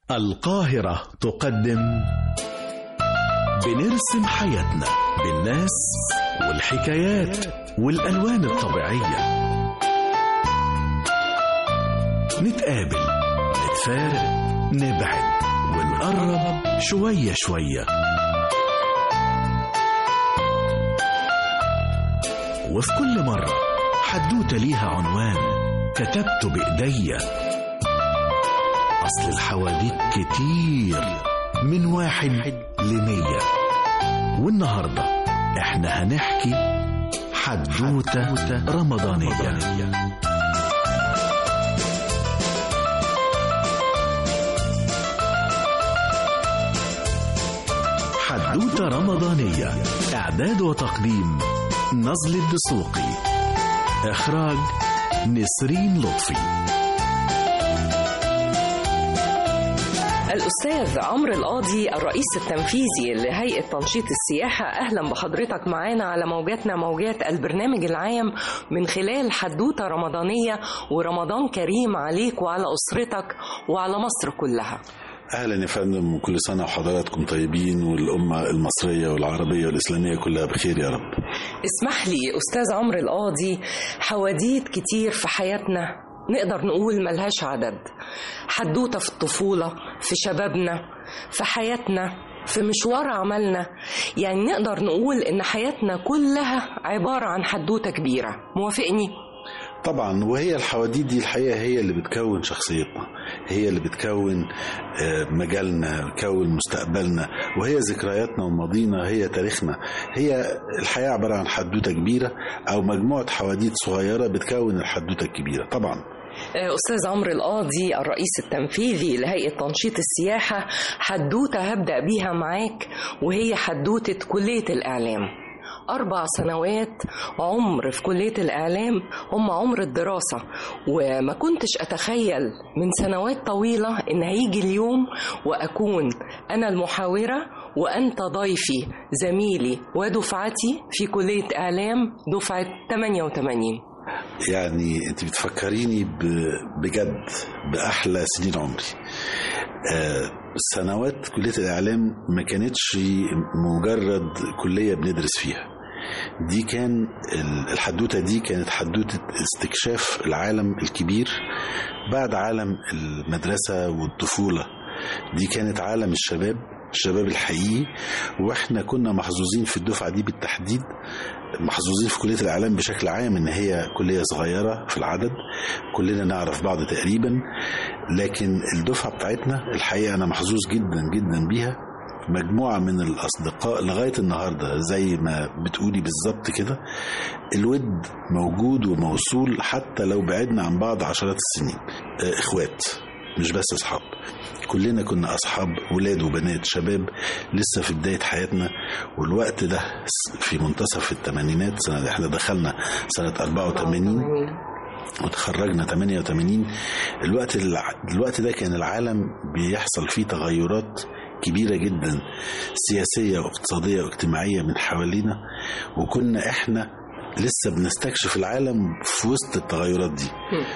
القاهرة تقدم بنرسم حياتنا بالناس والحكايات والألوان الطبيعية نتقابل نتفارق نبعد ونقرب شوية شوية وفي كل مرة حدوتة ليها عنوان كتبته بإيديا أصل الحواديت كتير من واحد لمية والنهاردة احنا هنحكي حدوتة رمضانية حدوتة رمضانية إعداد وتقديم نزل الدسوقي إخراج نسرين لطفي الأستاذ عمرو القاضي الرئيس التنفيذي لهيئة تنشيط السياحة أهلا بحضرتك معانا على موجاتنا موجات البرنامج العام من خلال حدوتة رمضانية ورمضان كريم عليك وعلى أسرتك وعلى مصر كلها اهلا يا فندم وكل سنه وحضراتكم طيبين والامه المصريه والعربيه والاسلاميه كلها بخير يا رب اسمح لي أستاذ عمرو القاضي حواديت كتير في حياتنا نقدر نقول ملهاش عدد حدوتة في الطفولة في شبابنا في حياتنا في مشوار عملنا يعني نقدر نقول إن حياتنا كلها عبارة عن حدوتة كبيرة موافقني؟ طبعا وهي الحواديت دي الحقيقه هي اللي بتكون شخصيتنا هي اللي بتكون آه، مجالنا بتكون مستقبلنا وهي ذكرياتنا وماضينا هي تاريخنا هي الحياه عباره عن حدوته كبيره او مجموعه حواديت صغيره بتكون الحدوته الكبيره طبعا أستاذ عمرو القاضي الرئيس التنفيذي لهيئة تنشيط السياحة حدوتة هبدأ بيها معاك وهي حدوتة كلية الإعلام أربع سنوات عمر في كلية الإعلام هم عمر الدراسة وما كنتش أتخيل من سنوات طويلة إن هيجي اليوم وأكون أنا المحاورة وأنت ضيفي زميلي ودفعتي في كلية إعلام دفعة 88 يعني انت بتفكريني ب- بجد باحلى سنين عمري آه، سنوات كليه الاعلام ما كانتش مجرد كليه بندرس فيها دي كان ال- الحدوته دي كانت حدوته استكشاف العالم الكبير بعد عالم المدرسه والطفوله دي كانت عالم الشباب الشباب الحقيقي واحنا كنا محظوظين في الدفعه دي بالتحديد محظوظين في كليه الاعلام بشكل عام ان هي كليه صغيره في العدد كلنا نعرف بعض تقريبا لكن الدفعه بتاعتنا الحقيقه انا محظوظ جدا جدا بيها مجموعة من الأصدقاء لغاية النهاردة زي ما بتقولي بالظبط كده الود موجود وموصول حتى لو بعدنا عن بعض عشرات السنين آه، إخوات مش بس أصحاب كلنا كنا أصحاب ولاد وبنات شباب لسه في بداية حياتنا والوقت ده في منتصف الثمانينات سنة احنا دخلنا سنة 84 وتخرجنا 88 الوقت الع- الوقت ده كان العالم بيحصل فيه تغيرات كبيرة جدا سياسية واقتصادية واجتماعية من حوالينا وكنا احنا لسه بنستكشف العالم في وسط التغيرات دي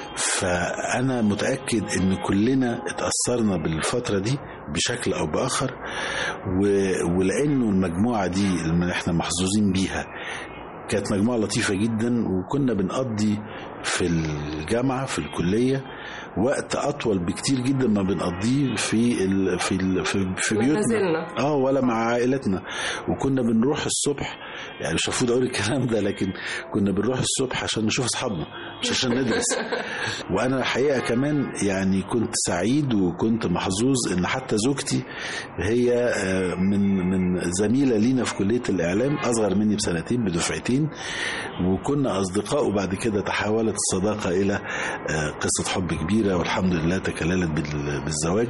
فأنا متأكد إن كلنا اتأثرنا بالفترة دي بشكل أو بآخر و... ولأنه المجموعة دي اللي احنا محظوظين بيها كانت مجموعة لطيفة جدا وكنا بنقضي في الجامعة في الكلية وقت أطول بكتير جدا ما بنقضيه في ال في ال في, في بيوتنا منازلنا. اه ولا مع عائلتنا وكنا بنروح الصبح يعني مش المفروض اقول الكلام ده لكن كنا بنروح الصبح عشان نشوف اصحابنا مش عشان ندرس وانا الحقيقه كمان يعني كنت سعيد وكنت محظوظ ان حتى زوجتي هي آه، من من زميله لينا في كليه الاعلام اصغر مني بسنتين بدفعتين وكنا اصدقاء وبعد كده تحولت الصداقه الى آه، قصه حب كبيره والحمد لله تكللت بال- بالزواج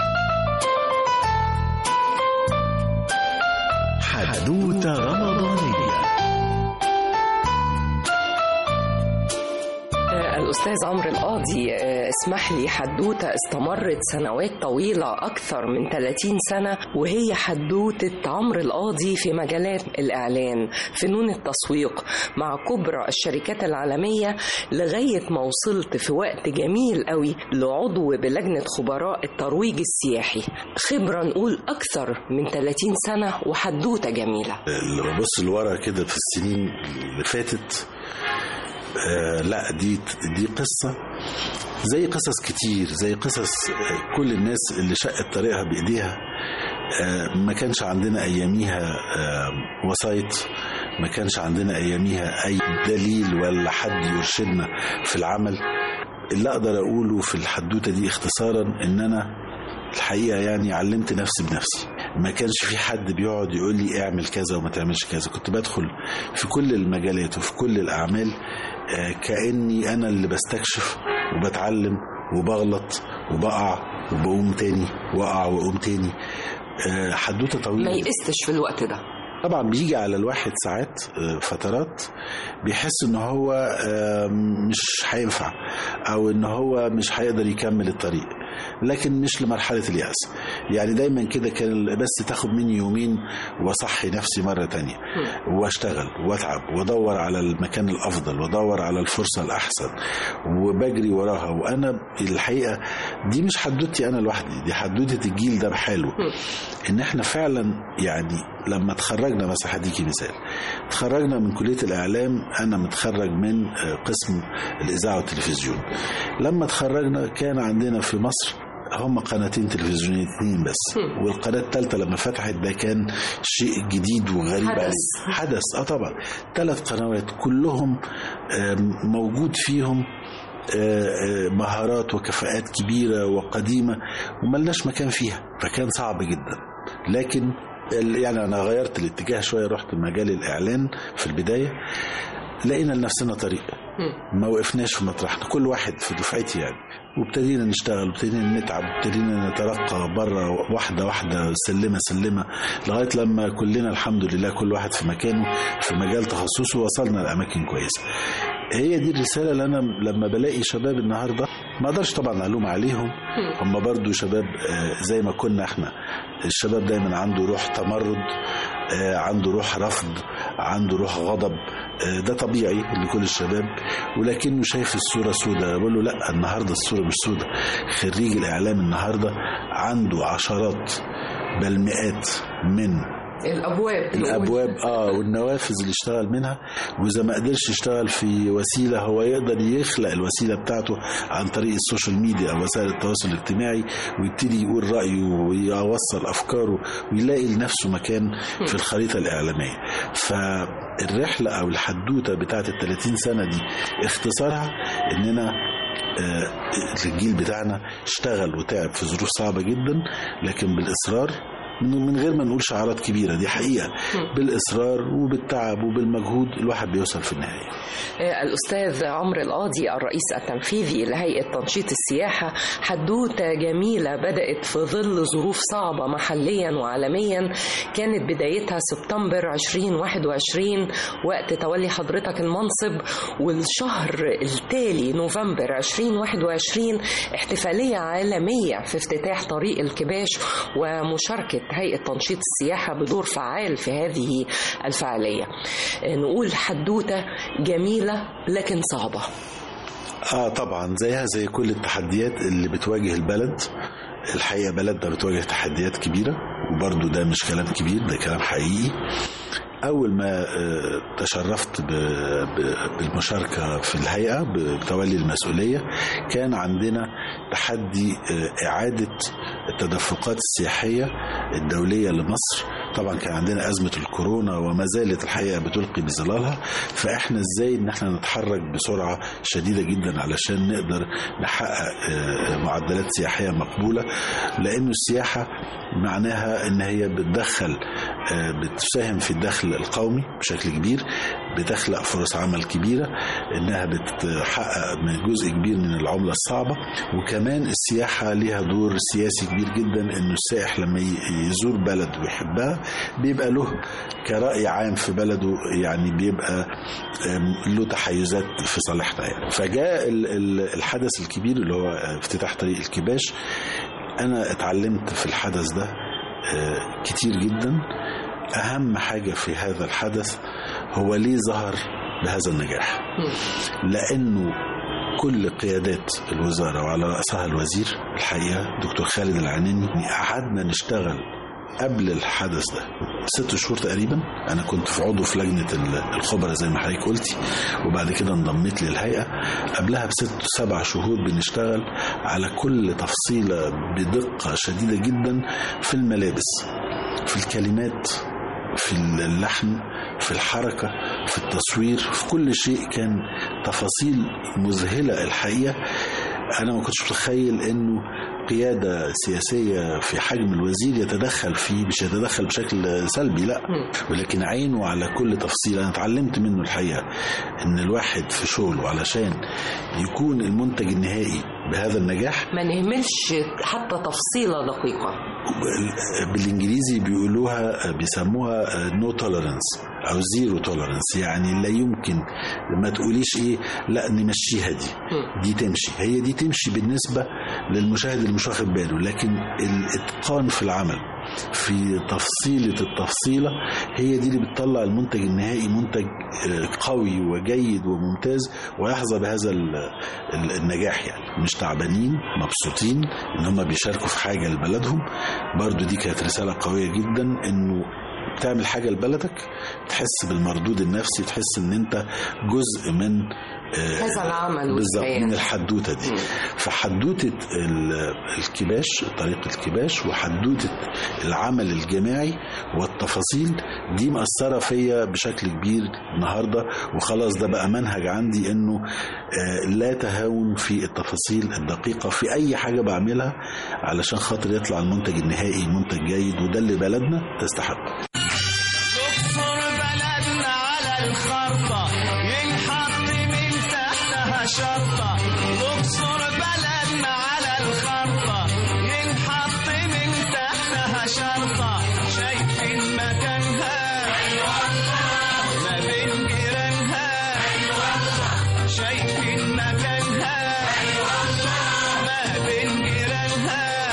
حدوتة رمضانية آه، الأستاذ عمرو القاضي آه، اسمح لي حدوتة استمرت سنوات طويلة أكثر من 30 سنة وهي حدوتة عمرو القاضي في مجالات الإعلان فنون التسويق مع كبرى الشركات العالمية لغاية ما وصلت في وقت جميل قوي لعضو بلجنة خبراء الترويج السياحي خبرة نقول أكثر من 30 سنة وحدوتة جميلة اللي ببص لورا كده في السنين اللي فاتت آه لا دي دي قصة زي قصص كتير زي قصص آه، كل الناس اللي شقت طريقها بإيديها آه ما كانش عندنا أياميها آه وسايط ما كانش عندنا أياميها أي دليل ولا حد يرشدنا في العمل اللي أقدر أقوله في الحدوتة دي اختصارا إن أنا الحقيقة يعني علمت نفسي بنفسي ما كانش في حد بيقعد يقول لي اعمل كذا وما تعملش كذا كنت بدخل في كل المجالات وفي كل الأعمال آه، كأني أنا اللي بستكشف وبتعلم وبغلط وبقع وبقوم تاني وأقع وأقوم تاني آه، حدوتة ما طويلة يئستش في الوقت ده طبعا بيجي على الواحد ساعات آه، فترات بيحس ان هو آه، مش هينفع او ان هو مش هيقدر يكمل الطريق لكن مش لمرحلة اليأس يعني دايما كده كان بس تاخد مني يومين واصحي نفسي مرة تانية واشتغل واتعب وادور على المكان الافضل وادور على الفرصة الاحسن وبجري وراها وانا الحقيقة دي مش حدوتي انا لوحدي دي حدوتة الجيل ده بحاله ان احنا فعلا يعني لما اتخرجنا مثلا هديكي مثال اتخرجنا من كليه الاعلام انا متخرج من آه، قسم الاذاعه والتلفزيون لما اتخرجنا كان عندنا في مصر هم قناتين تلفزيونية اتنين بس هم. والقناة الثالثة لما فتحت ده كان شيء جديد وغريب حدث. علي. حدث اه طبعا ثلاث قنوات كلهم آم، موجود فيهم آه، آه، مهارات وكفاءات كبيرة وقديمة وملناش مكان فيها فكان صعب جدا لكن ال- يعني أنا غيرت الاتجاه شوية رحت مجال الإعلان في البداية لقينا لنفسنا طريق مم. ما وقفناش في مطرحنا كل واحد في دفعتي يعني وابتدينا نشتغل وابتدينا نتعب وابتدينا نترقى بره واحده واحده سلمه سلمه لغايه لما كلنا الحمد لله كل واحد في مكانه في مجال تخصصه وصلنا لاماكن كويسه هي دي الرساله اللي انا لما بلاقي شباب النهارده ما اقدرش طبعا الوم عليهم هم برضو شباب آه، زي ما كنا احنا الشباب دايما عنده روح تمرد آه، عنده روح رفض عنده روح غضب آه، ده طبيعي لكل الشباب ولكنه شايف الصوره سوداء بقول له لا النهارده الصوره مش سوداء خريج الاعلام النهارده عنده عشرات بل مئات من الأبواب الابواب اه والنوافذ اللي اشتغل منها واذا ما قدرش يشتغل في وسيله هو يقدر يخلق الوسيله بتاعته عن طريق السوشيال ميديا او وسائل التواصل الاجتماعي ويبتدي يقول رايه ويوصل افكاره ويلاقي لنفسه مكان في الخريطه الاعلاميه فالرحله او الحدوته بتاعت ال 30 سنه دي اختصارها اننا آه، الجيل بتاعنا اشتغل وتعب في ظروف صعبه جدا لكن بالاصرار من من غير ما نقول شعارات كبيره دي حقيقه بالاصرار وبالتعب وبالمجهود الواحد بيوصل في النهايه آه، الأستاذ عمرو القاضي الرئيس التنفيذي لهيئة تنشيط السياحة حدوتة جميلة بدأت في ظل ظروف صعبة محليا وعالميا كانت بدايتها سبتمبر 2021 وقت تولي حضرتك المنصب والشهر التالي نوفمبر 2021 احتفالية عالمية في افتتاح طريق الكباش ومشاركة هيئة تنشيط السياحة بدور فعال في هذه الفعالية آه، نقول حدوتة جميلة لكن صعبة اه طبعا زيها زي كل التحديات اللي بتواجه البلد الحقيقه بلدنا بتواجه تحديات كبيره وبرضو ده مش كلام كبير ده كلام حقيقي اول ما آه، تشرفت ب- ب- بالمشاركه في الهيئه بتولي المسؤوليه كان عندنا تحدي آه، اعاده التدفقات السياحيه الدوليه لمصر طبعا كان عندنا ازمه الكورونا وما زالت الحقيقه بتلقي بظلالها فاحنا ازاي ان احنا نتحرك بسرعه شديده جدا علشان نقدر نحقق آه، معدلات سياحيه مقبوله لانه السياحه معناها ان هي بتدخل آه، بتساهم في الدخل القومي بشكل كبير بتخلق فرص عمل كبيرة إنها بتحقق من جزء كبير من العملة الصعبة وكمان السياحة ليها دور سياسي كبير جدا إنه السائح لما ي- يزور بلد ويحبها بيبقى له كرأي عام في بلده يعني بيبقى آم، له تحيزات في صالحنا يعني فجاء ال- ال- الحدث الكبير اللي هو افتتاح طريق الكباش أنا اتعلمت في الحدث ده آه، كتير جدا أهم حاجة في هذا الحدث هو ليه ظهر بهذا النجاح لأنه كل قيادات الوزارة وعلى رأسها الوزير الحقيقة دكتور خالد العناني قعدنا نشتغل قبل الحدث ده ست شهور تقريبا انا كنت في عضو في لجنه ال- الخبراء زي ما حضرتك قلتي وبعد كده انضميت للهيئه قبلها بست سبع شهور بنشتغل على كل تفصيله بدقه شديده جدا في الملابس في الكلمات في اللحن في الحركة في التصوير في كل شيء كان تفاصيل مذهلة الحقيقة أنا ما كنتش متخيل إنه قيادة سياسية في حجم الوزير يتدخل فيه مش يتدخل بشكل سلبي لا ولكن عينه على كل تفصيل أنا اتعلمت منه الحقيقة إن الواحد في شغله علشان يكون المنتج النهائي بهذا النجاح ما نهملش حتى تفصيلة دقيقة بالانجليزي بيقولوها بيسموها نو توليرانس او زيرو توليرانس يعني لا يمكن ما تقوليش ايه لا نمشيها دي دي تمشي هي دي تمشي بالنسبه للمشاهد اللي مش واخد باله لكن الاتقان في العمل في تفصيلة التفصيلة هي دي اللي بتطلع المنتج النهائي منتج آه، قوي وجيد وممتاز ويحظى بهذا ال- ال- النجاح يعني مش تعبانين مبسوطين ان هم بيشاركوا في حاجة لبلدهم برضو دي كانت رسالة قوية جدا انه بتعمل حاجة لبلدك تحس بالمردود النفسي تحس ان انت جزء من آه، هذا العمل بالظبط والحياة. من الحدوته دي مم. فحدوته ال- الكباش طريق الكباش وحدوته العمل الجماعي والتفاصيل دي مأثرة فيا بشكل كبير النهارده وخلاص ده بقى منهج عندي انه آه، لا تهاون في التفاصيل الدقيقة في أي حاجة بعملها علشان خاطر يطلع المنتج النهائي منتج جيد وده اللي بلدنا تستحق دكتور بلدنا على الخرطة ينحط من تحتها شرطة دكتور بلدنا على الخرطة ينحط من تحتها شرطة شايفين مكانها ما بين جيرانها شايفين مكانها ما بين جيرانها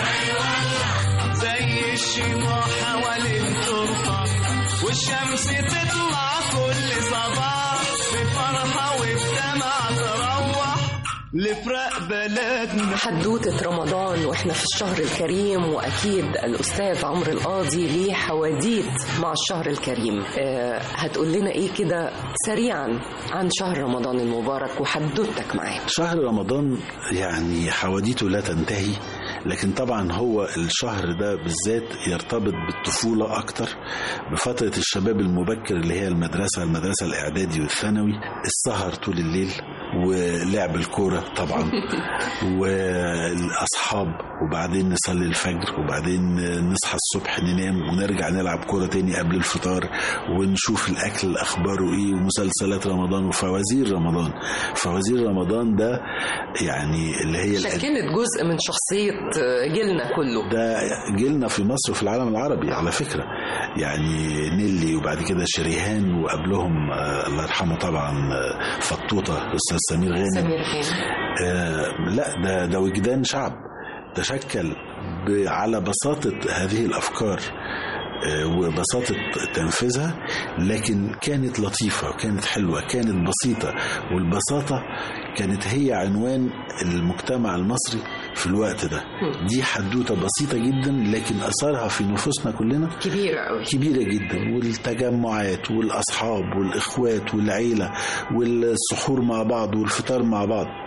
زي الشموع حوالين ترطة والشمس تطلع كل صباح بفرحة وبدمع تروح لفراق بلدنا حدوتة رمضان واحنا في الشهر الكريم واكيد الاستاذ عمرو القاضي ليه حواديت مع الشهر الكريم أه هتقول لنا ايه كده سريعا عن شهر رمضان المبارك وحدوتك معاه شهر رمضان يعني حواديته لا تنتهي لكن طبعا هو الشهر ده بالذات يرتبط بالطفولة أكتر بفترة الشباب المبكر اللي هي المدرسة المدرسة الإعدادي والثانوي السهر طول الليل ولعب الكورة طبعا والأصحاب وبعدين نصلي الفجر وبعدين نصحى الصبح ننام ونرجع نلعب كورة تاني قبل الفطار ونشوف الأكل أخباره إيه ومسلسلات رمضان وفوازير رمضان فوازير رمضان ده يعني اللي هي الأد- شكلت جزء من شخصية جيلنا كله ده جيلنا في مصر وفي العالم العربي على فكرة يعني نيلي وبعد كده شريهان وقبلهم آه الله يرحمه طبعا آه فطوطة الأستاذ سمير غانم سمير غانم آه لا ده ده وجدان شعب تشكل ب- على بساطة هذه الأفكار آه، وبساطة تنفيذها لكن كانت لطيفة وكانت حلوة كانت بسيطة والبساطة كانت هي عنوان المجتمع المصري في الوقت ده دي حدوتة بسيطة جدا لكن أثرها في نفوسنا كلنا كبيرة قوي كبيرة جدا والتجمعات والأصحاب والإخوات والعيلة والسحور مع بعض والفطار مع بعض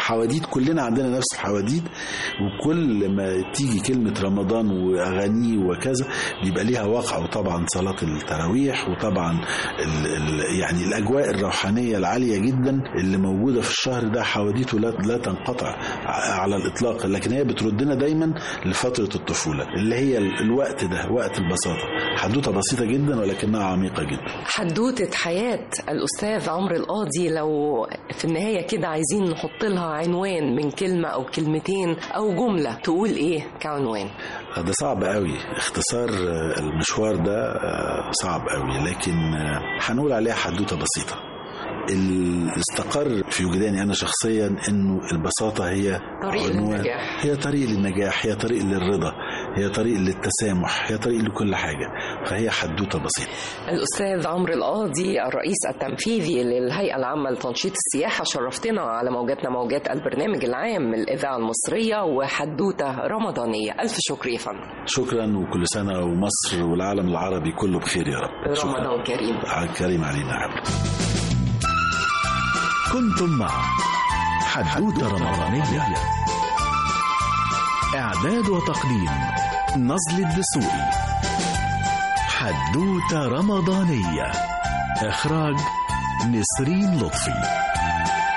حواديت كلنا عندنا نفس الحواديت وكل ما تيجي كلمة رمضان وأغانيه وكذا بيبقى ليها وقع وطبعا صلاة التراويح وطبعا ال ال يعني الأجواء الروحانية العالية جدا اللي موجودة في الشهر ده حواديته لا, لا تنقطع ع- على الإطلاق لكن هي بتردنا دايما لفترة الطفولة اللي هي ال- الوقت ده وقت البساطة حدوتة بسيطة جدا ولكنها عميقة جدا حدوتة حياة الأستاذ عمرو القاضي لو في النهاية كده عايزين نحط لها عنوان من كلمة أو كلمتين أو جملة تقول إيه كعنوان ده صعب قوي اختصار آه، المشوار ده آه، صعب قوي لكن آه، هنقول عليها حدوته بسيطه اللي استقر في وجداني انا شخصيا انه البساطه هي طريق عنوان- للنجاح. هي طريق للنجاح هي طريق للرضا هي طريق للتسامح هي طريق لكل حاجه فهي حدوته بسيطه الأستاذ عمرو القاضي الرئيس التنفيذي للهيئة العامة لتنشيط السياحة شرفتنا على موجاتنا موجات البرنامج العام الإذاعة المصرية وحدوتة رمضانية ألف شكر يا فندم شكرا وكل سنه ومصر والعالم العربي كله بخير يا رب شكرا رمضان كريم كريم علينا يا حبيبي كنتم مع حدوتة رمضانية إعداد وتقديم نزل الدسوقي حدوتة رمضانية إخراج نسرين لطفي